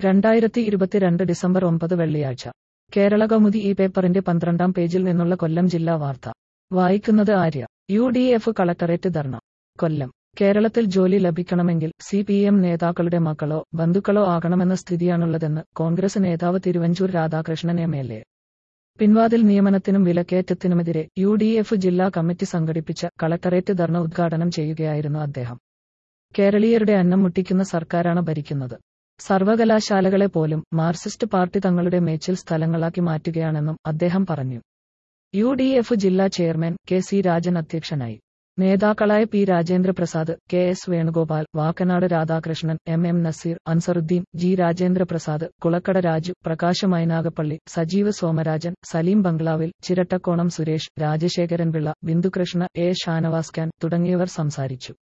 രണ്ടായിരത്തി ഇരുപത്തിരണ്ട് ഡിസംബർ ഒമ്പത് വെള്ളിയാഴ്ച കേരള കൗമുദി ഈ പേപ്പറിന്റെ പന്ത്രണ്ടാം പേജിൽ നിന്നുള്ള കൊല്ലം ജില്ലാ വാർത്ത വായിക്കുന്നത് Arya U D F collectorate dharna Kollam കേരളത്തിൽ ജോലി ലഭിക്കണമെങ്കിൽ സി പി എം നേതാക്കളുടെ മക്കളോ ബന്ധുക്കളോ ആകണമെന്ന സ്ഥിതിയാണുള്ളതെന്ന് കോൺഗ്രസ് നേതാവ് Thiruvanchoor Radhakrishnan M L A പിൻവാതിൽ നിയമനത്തിനും വിലക്കയറ്റത്തിനുമെതിരെ യു ഡി എഫ് ജില്ലാ കമ്മിറ്റി സംഘടിപ്പിച്ച കളക്ടറേറ്റ് ധർണ ഉദ്ഘാടനം ചെയ്യുകയായിരുന്നു അദ്ദേഹം കേരളീയരുടെ അന്നം മുട്ടിക്കുന്ന സർക്കാരാണ് ഭരിക്കുന്നത് സർവകലാശാലകളെ പോലും മാർക്സിസ്റ്റ് പാർട്ടി തങ്ങളുടെ മേച്ചിൽ സ്ഥലങ്ങളാക്കി മാറ്റുകയാണെന്നും അദ്ദേഹം പറഞ്ഞു യു ഡി എഫ് ജില്ലാ ചെയർമാൻ കെ സി രാജൻ അധ്യക്ഷനായി നേതാക്കളായ P Rajendraprasad K S Venugopal Vakkanad Radhakrishnan M M Nazeer Ansaruddin G Rajendraprasad Kulakkada Raju Prakash Mynagappally Sajeev Somarajan Saleem ബംഗ്ലാവിൽ ചിരട്ടക്കോണം സുരേഷ് രാജശേഖരൻ പിള്ള ബിന്ദുകൃഷ്ണ എ ഷാനവാസ് ഖാൻ തുടങ്ങിയവർ സംസാരിച്ചു